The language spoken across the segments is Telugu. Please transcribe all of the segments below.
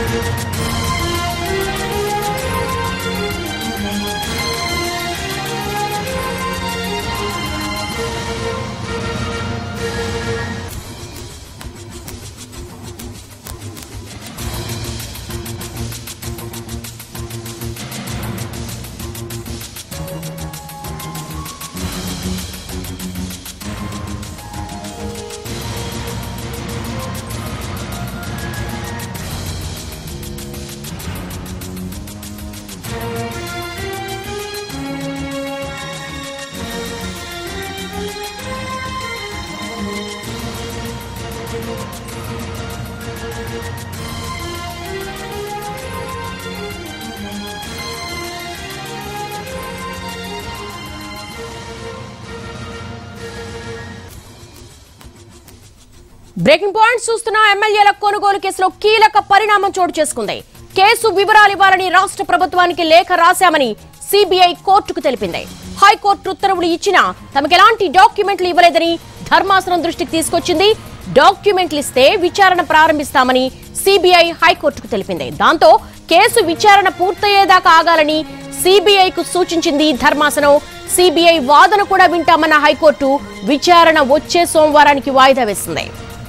బ్రేకింగ్ పాయింట్స్ చూస్తున్న ఎమ్మెల్యేల కొనుగోలు కేసులో కీలక పరిణామం చోటు చేసుకుంది కేసు వివరాలు ఇవ్వాలని రాష్ట్ర ప్రభుత్వానికి లేఖ రాశామని సిబిఐ కోర్టుకు తెలిపింది హైకోర్టు ఉత్తర్వులు ఇచ్చినా తమకు ఎలాంటి డాక్యుమెంట్లు ఇవ్వలేదని ధర్మాసనం దృష్టికి తీసుకొచ్చింది డాక్యుమెంట్లు ఇస్తే విచారణ ప్రారంభిస్తామని సిబిఐ హైకోర్టుకు తెలిపింది దాంతో కేసు విచారణ పూర్తయ్యేదాకా ఆగాలని సిబిఐకు సూచించింది ధర్మాసనం సిబిఐ వాదన కూడా వింటామన్న హైకోర్టు విచారణ వచ్చే సోమవారానికి వాయిదా వేసింది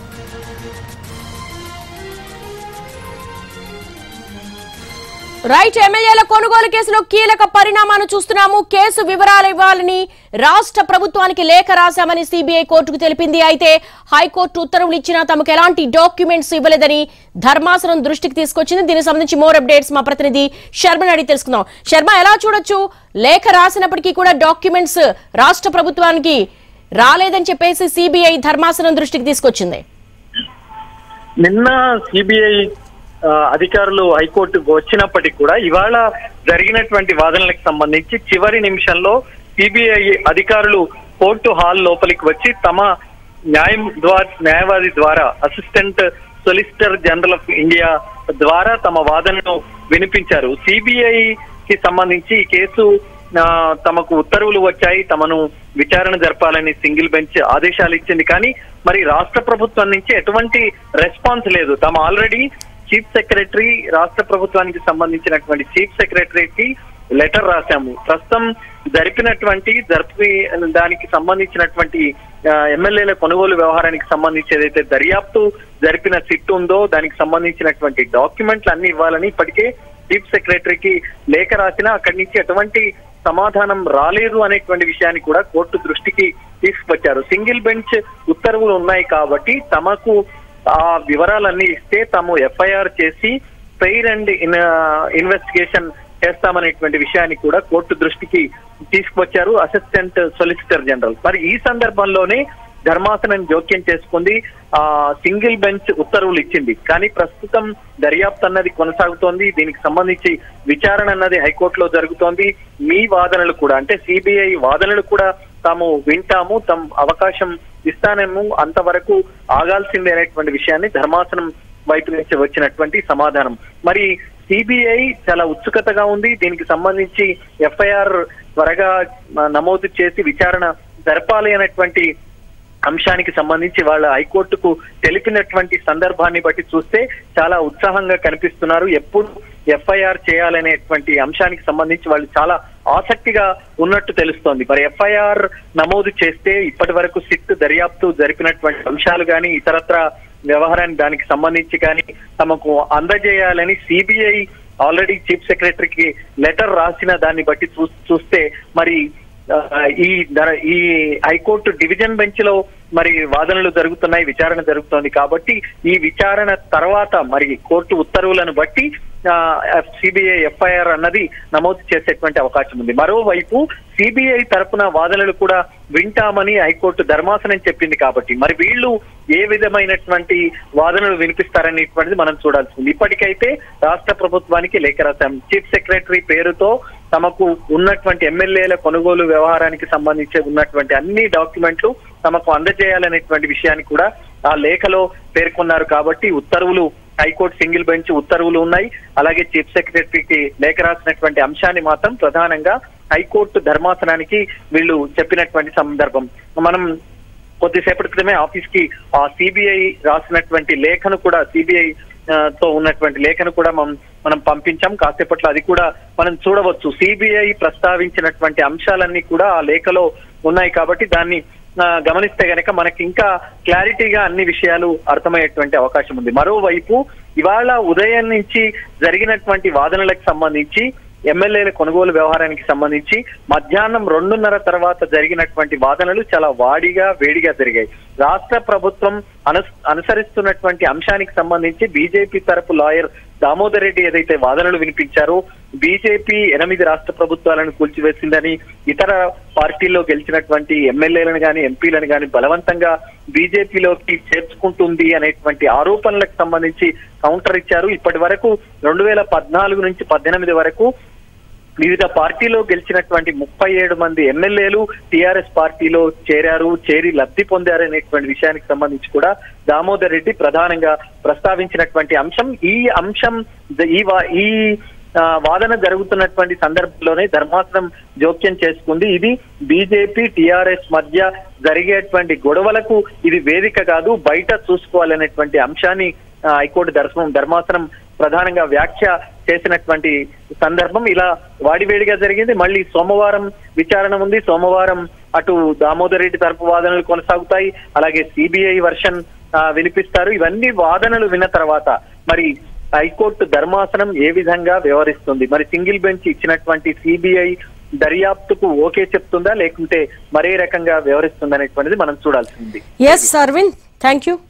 రైట్ ఎమ్మెల్యేల కొనుగోలు కేసులో కీలక పరిణామాలు చూస్తున్నాము కేసు వివరాలు ఇవ్వాలని రాష్ట్ర ప్రభుత్వానికి లేఖ రాశామని సిబిఐ కోర్టుకు తెలిపింది అయితే హైకోర్టు ఉత్తర్వులు ఇచ్చినా తమకు ఎలాంటి డాక్యుమెంట్స్ ఇవ్వలేదని ధర్మాసనం దృష్టికి తీసుకొచ్చింది దీనికి సంబంధించి మోర్ అప్డేట్స్ మా ప్రతినిధి శర్మని అడిగి తెలుసుకుందాం శర్మ ఎలా చూడొచ్చు లేఖ రాసినప్పటికీ కూడా డాక్యుమెంట్స్ రాష్ట్ర ప్రభుత్వానికి రాలేదని చెప్పేసి సిబిఐ ధర్మాసనం దృష్టికి తీసుకొచ్చింది నిన్న సిబిఐ అధికారులు హైకోర్టుకు వచ్చినప్పటికీ కూడా ఇవాళ జరిగినటువంటి వాదనలకు సంబంధించి చివరి నిమిషంలో సిబిఐ అధికారులు కోర్టు హాల్ లోపలికి వచ్చి తమ న్యాయం ద్వారా న్యాయవాది ద్వారా assistant solicitor general of India ద్వారా తమ వాదనను వినిపించారు సిబిఐ కి సంబంధించి ఈ కేసు ఆ, తమకు ఉత్తర్వులు వచ్చాయి తమను విచారణ జరపాలని సింగిల్ బెంచ్ ఆదేశాలు ఇచ్చింది కానీ మరి రాష్ట్ర ప్రభుత్వం నుంచి ఎటువంటి రెస్పాన్స్ లేదు తమ ఆల్రెడీ చీఫ్ సెక్రటరీ రాష్ట్ర ప్రభుత్వానికి సంబంధించినటువంటి చీఫ్ సెక్రటరీకి లెటర్ రాశాము ప్రస్తుతం జరిపినటువంటి జరిపి దానికి సంబంధించినటువంటి ఆ, ఎమ్మెల్యేల కొనుగోలు వ్యవహారానికి సంబంధించి ఏదైతే దర్యాప్తు జరిపిన సిట్ ఉందో దానికి సంబంధించినటువంటి డాక్యుమెంట్లు అన్ని ఇవ్వాలని ఇప్పటికే చీఫ్ సెక్రటరీకి లేఖ రాసినా అక్కడి నుంచి ఎటువంటి సమాధానం రాలేదు అనేటువంటి విషయాన్ని కూడా కోర్టు దృష్టికి తీసుకువచ్చారు సింగిల్ బెంచ్ ఉత్తర్వులు ఉన్నాయి కాబట్టి తమకు ఆ వివరాలన్నీ ఇస్తే తాము ఎఫ్ఐఆర్ చేసి ఫెయిర్ అండ్ ఇన్వెస్టిగేషన్ చేస్తామనేటువంటి విషయాన్ని కూడా కోర్టు దృష్టికి తీసుకువచ్చారు అసిస్టెంట్ సొలిసిటర్ జనరల్ మరి ఈ సందర్భంలోనే ధర్మాసనం జోక్యం చేసుకుంది ఆ సింగిల్ బెంచ్ ఉత్తర్వులు ఇచ్చింది కానీ ప్రస్తుతం దర్యాప్తు అన్నది కొనసాగుతోంది దీనికి సంబంధించి విచారణ అన్నది హైకోర్టులో జరుగుతోంది మీ వాదనలు కూడా అంటే సిబిఐ వాదనలు కూడా తాము వింటాము తమ అవకాశం ఇస్తానేమో అంతవరకు ఆగాల్సిందే అనేటువంటి విషయాన్ని ధర్మాసనం వైపు నుంచి వచ్చినటువంటి సమాధానం మరి సిబిఐ చాలా ఉత్సుకతగా ఉంది దీనికి సంబంధించి ఎఫ్ఐఆర్ త్వరగా ఆ, నమోదు చేసి విచారణ జరపాలి అనేటువంటి అంశానికి సంబంధించి వాళ్ళ హైకోర్టుకు తెలిపినటువంటి సందర్భాన్ని బట్టి చూస్తే చాలా ఉత్సాహంగా కనిపిస్తున్నారు ఎప్పుడు ఎఫ్ఐఆర్ చేయాలనేటువంటి అంశానికి సంబంధించి వాళ్ళు చాలా ఆసక్తిగా ఉన్నట్టు తెలుస్తోంది మరి ఎఫ్ఐఆర్ నమోదు చేస్తే ఇప్పటి వరకు సిట్ దర్యాప్తు జరిపినటువంటి అంశాలు కానీ ఇతరత్ర వ్యవహారాన్ని దానికి సంబంధించి కానీ తమకు అందజేయాలని సిబిఐ ఆల్రెడీ చీఫ్ సెక్రటరీకి లెటర్ రాసిన దాన్ని బట్టి చూ- చూస్తే మరి ఆ, ఈ ధర- ఈ హైకోర్టు డివిజన్ బెంచ్ లో మరి వాదనలు జరుగుతున్నాయి విచారణ జరుగుతోంది కాబట్టి ఈ విచారణ తర్వాత మరి కోర్టు ఉత్తర్వులను బట్టి సిబిఐ ఎఫ్ఐఆర్ అన్నది నమోదు చేసేటువంటి అవకాశం ఉంది మరోవైపు సిబిఐ తరపున వాదనలు కూడా వింటామని హైకోర్టు ధర్మాసనం చెప్పింది కాబట్టి మరి వీళ్ళు ఏ విధమైనటువంటి వాదనలు వినిపిస్తారనేటువంటిది మనం చూడాల్సి ఉంది ఇప్పటికైతే రాష్ట్ర ప్రభుత్వానికి లేఖ రాశాం చీఫ్ సెక్రటరీ పేరుతో తమకు ఉన్నటువంటి ఎమ్మెల్యేల కొనుగోలు వ్యవహారానికి సంబంధించి ఉన్నటువంటి అన్ని డాక్యుమెంట్లు తమకు అందజేయాలనేటువంటి విషయాన్ని కూడా ఆ లేఖలో పేర్కొన్నారు కాబట్టి ఉత్తర్వులు హైకోర్టు సింగిల్ బెంచ్ ఉత్తర్వులు ఉన్నాయి అలాగే చీఫ్ సెక్రటరీకి లేఖ రాసినటువంటి అంశాన్ని మాత్రం ప్రధానంగా హైకోర్టు ధర్మాసనానికి వీళ్ళు చెప్పినటువంటి సందర్భం మనం కొద్దిసేపటి క్రితమే ఆఫీస్ కి ఆ సిబిఐ రాసినటువంటి లేఖను కూడా సిబిఐ ఆ, తో ఉన్నటువంటి లేఖను కూడా మనం మనం పంపించాం కాసేపట్లో అది కూడా మనం చూడవచ్చు సిబిఐ ప్రస్తావించినటువంటి అంశాలన్నీ కూడా ఆ లేఖలో ఉన్నాయి కాబట్టి దాన్ని ఆ, గమనిస్తే గనక మనకి ఇంకా క్లారిటీగా అన్ని విషయాలు అర్థమయ్యేటువంటి అవకాశం ఉంది మరోవైపు ఇవాళ ఉదయం నుంచి జరిగినటువంటి వాదనలకు సంబంధించి ఎమ్మెల్యేల కొనుగోలు వ్యవహారానికి సంబంధించి మధ్యాహ్నం రెండున్నర తర్వాత జరిగినటువంటి వాదనలు చాలా వాడిగా వేడిగా జరిగాయి రాష్ట్ర ప్రభుత్వం అను అనుసరిస్తున్నటువంటి అంశానికి సంబంధించి బీజేపీ తరపు లాయర్ దామోదర్ రెడ్డి ఏదైతే వాదనలు వినిపించారో బీజేపీ ఎనిమిది రాష్ట్ర ప్రభుత్వాలను కూల్చివేసిందని ఇతర పార్టీల్లో గెలిచినటువంటి ఎమ్మెల్యేలను గాని ఎంపీలను గాని బలవంతంగా బీజేపీలోకి చేర్చుకుంటుంది అనేటువంటి ఆరోపణలకు సంబంధించి కౌంటర్ ఇచ్చారు ఇప్పటి వరకు రెండు వేల పద్నాలుగు నుంచి పద్దెనిమిది వరకు వివిధ పార్టీలో గెలిచినటువంటి ముప్పై ఏడు మంది ఎమ్మెల్యేలు టిఆర్ఎస్ పార్టీలో చేరారు చేరి లబ్ధి పొందారు అనేటువంటి విషయానికి సంబంధించి కూడా దామోదర్ రెడ్డి ప్రధానంగా ప్రస్తావించినటువంటి అంశం ఈ అంశం ద- ఈ వా- ఈ ఆ, వాదన జరుగుతున్నటువంటి సందర్భంలోనే ధర్మాసనం జోక్యం చేసుకుంది ఇది బీజేపీ టిఆర్ఎస్ మధ్య జరిగేటువంటి గొడవలకు ఇది వేదిక కాదు బయట చూసుకోవాలనేటువంటి అంశాన్ని ఆ, హైకోర్టు దర్శనం ధర్మాసనం ప్రధానంగా వ్యాఖ్య చేసినటువంటి సందర్భం ఇలా వాడివేడిగా జరిగింది మళ్ళీ సోమవారం విచారణ ఉంది సోమవారం అటు దామోదర్ రెడ్డి తరపు వాదనలు కొనసాగుతాయి అలాగే సిబిఐ వర్షన్ ఆ, వినిపిస్తారు ఇవన్నీ వాదనలు విన్న తర్వాత మరి హైకోర్టు ధర్మాసనం ఏ విధంగా వ్యవహరిస్తుంది మరి సింగిల్ బెంచ్ ఇచ్చినటువంటి సిబిఐ దర్యాప్తుకు ఓకే చెప్తుందా లేకుంటే మరే రకంగా వ్యవహరిస్తుందా అనేటువంటిది మనం చూడాల్సింది ఎస్ అరవింద్ థ్యాంక్ యూ